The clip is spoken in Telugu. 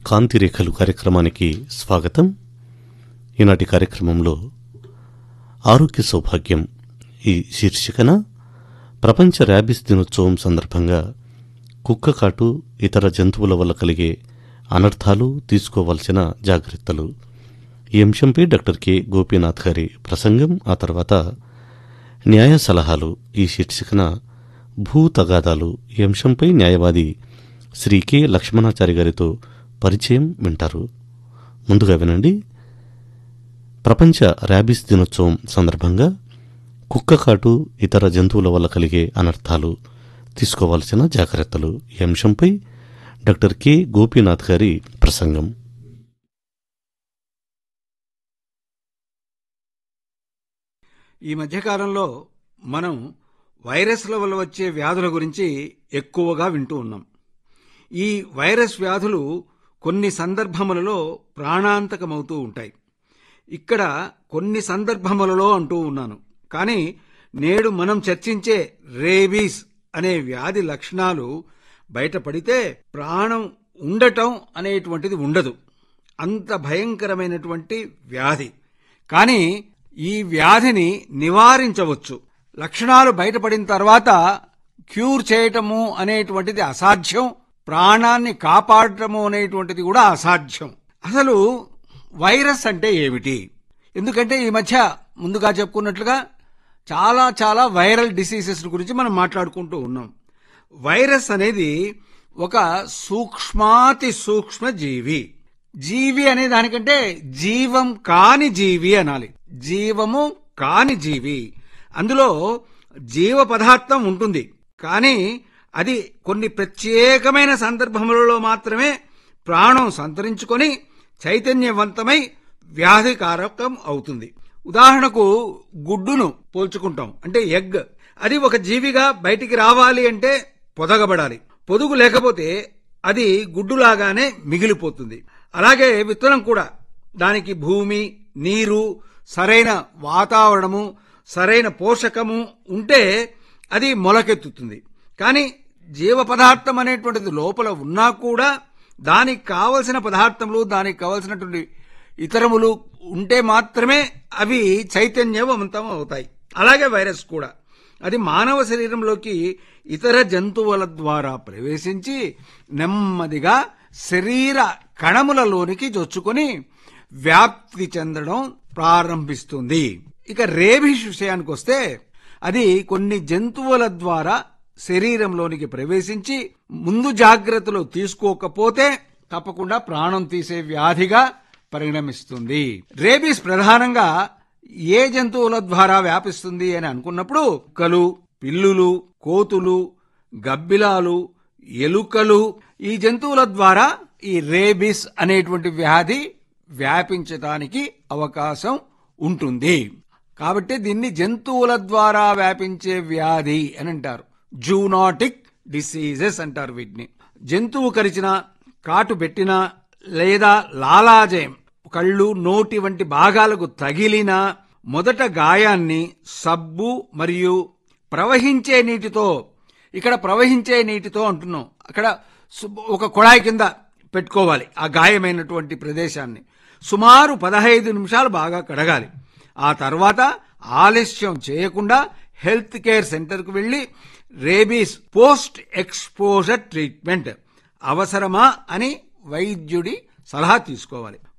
కాంతిరేఖలు కార్యక్రమానికి స్వాగతం ఈనాటి కార్యక్రమంలో ఆరోగ్య సౌభాగ్యం ఈ శీర్షికన ప్రపంచ ర్యాబిస్ దినోత్సవం సందర్భంగా కుక్క కాటు ఇతర జంతువుల వల్ల కలిగే అనర్థాలు తీసుకోవాల్సిన జాగ్రత్తలు ఈ అంశంపై డాక్టర్ కె గోపీనాథ్ గారి ప్రసంగం ఆ తర్వాత న్యాయ సలహాలు ఈ శీర్షికన భూ తగాదాలు ఈ అంశంపై న్యాయవాది శ్రీ కె లక్ష్మణాచారి గారితో పరిచయం వింటారు ముందుగా వినండి ప్రపంచ ర్యాబిస్ దినోత్సవం సందర్భంగా కుక్క కాటు ఇతర జంతువుల వల్ల కలిగే అనర్థాలు తీసుకోవాల్సిన జాగ్రత్తలు ఈ అంశంపై డాక్టర్ కె గోపీనాథ్ గారి ప్రసంగం ఈ మధ్యకాలంలో మనం వైరస్ల వల్ల వచ్చే వ్యాధుల గురించి ఎక్కువగా వింటూ ఉన్నాం ఈ వైరస్ వ్యాధులు కొన్ని సందర్భములలో ప్రాణాంతకమవుతూ ఉంటాయి ఇక్కడ కొన్ని సందర్భములలో అంటూ ఉన్నాను కానీ నేడు మనం చర్చించే రేబీస్ అనే వ్యాధి లక్షణాలు బయటపడితే ప్రాణం ఉండటం అనేటువంటిది ఉండదు అంత భయంకరమైనటువంటి వ్యాధి కానీ ఈ వ్యాధిని నివారించవచ్చు లక్షణాలు బయటపడిన తర్వాత క్యూర్ చేయటము అనేటువంటిది అసాధ్యం ప్రాణాన్ని కాపాడటము అనేటువంటిది కూడా అసాధ్యం అసలు వైరస్ అంటే ఏమిటి ఎందుకంటే ఈ మధ్య ముందుగా చెప్పుకున్నట్లుగా చాలా చాలా వైరల్ డిసీజెస్ గురించి మనం మాట్లాడుకుంటూ ఉన్నాం వైరస్ అనేది ఒక సూక్ష్మాతి సూక్ష్మ జీవి జీవి అనే దానికంటే జీవం కాని జీవి అనాలి జీవము కాని జీవి అందులో జీవ పదార్థం ఉంటుంది కానీ అది కొన్ని ప్రత్యేకమైన సందర్భములలో మాత్రమే ప్రాణం సంతరించుకొని చైతన్యవంతమై వ్యాధికారకం అవుతుంది ఉదాహరణకు గుడ్డును పోల్చుకుంటాం అంటే ఎగ్ అది ఒక జీవిగా బయటికి రావాలి అంటే పొదగబడాలి పొదుగు లేకపోతే అది గుడ్డులాగానే మిగిలిపోతుంది అలాగే విత్తనం కూడా దానికి భూమి నీరు సరైన వాతావరణము సరైన పోషకము ఉంటే అది మొలకెత్తుతుంది కానీ జీవ పదార్థం అనేటువంటిది లోపల ఉన్నా కూడా దానికి కావలసిన పదార్థములు దానికి కావలసినటువంటి ఇతరములు ఉంటే మాత్రమే అవి చైతన్యవంతం అవుతాయి అలాగే వైరస్ కూడా అది మానవ శరీరంలోకి ఇతర జంతువుల ద్వారా ప్రవేశించి నెమ్మదిగా శరీర కణములలోనికి జొచ్చుకొని వ్యాప్తి చెందడం ప్రారంభిస్తుంది ఇక రేబిస్ విషయానికి వస్తే అది కొన్ని జంతువుల ద్వారా శరీరంలోనికి ప్రవేశించి ముందు జాగ్రత్తలు తీసుకోకపోతే తప్పకుండా ప్రాణం తీసే వ్యాధిగా పరిణమిస్తుంది రేబీస్ ప్రధానంగా ఏ జంతువుల ద్వారా వ్యాపిస్తుంది అని అనుకున్నప్పుడు కుక్కలు పిల్లులు కోతులు గబ్బిలాలు ఎలుకలు ఈ జంతువుల ద్వారా ఈ రేబిస్ అనేటువంటి వ్యాధి వ్యాపించటానికి అవకాశం ఉంటుంది కాబట్టి దీన్ని జంతువుల ద్వారా వ్యాపించే వ్యాధి అని అంటారు జూనాటిక్ డిసీజెస్ అంటారు వీటిని జంతువు కరిచిన కాటు పెట్టినా లేదా లాలాజయం కళ్ళు నోటి వంటి భాగాలకు తగిలిన మొదట గాయాన్ని సబ్బు మరియు ప్రవహించే నీటితో ఇక్కడ ప్రవహించే నీటితో అంటున్నాం అక్కడ సు- ఒక కుళాయి కింద పెట్టుకోవాలి ఆ గాయమైనటువంటి ప్రదేశాన్ని సుమారు పదహైదు నిమిషాలు బాగా కడగాలి ఆ తర్వాత ఆలస్యం చేయకుండా హెల్త్ కేర్ సెంటర్కు వెళ్లి రేబీస్ పోస్ట్ ఎక్స్పోజర్ ట్రీట్మెంట్ అవసరమా అని వైద్యుడి సలహా తీసుకోవాలి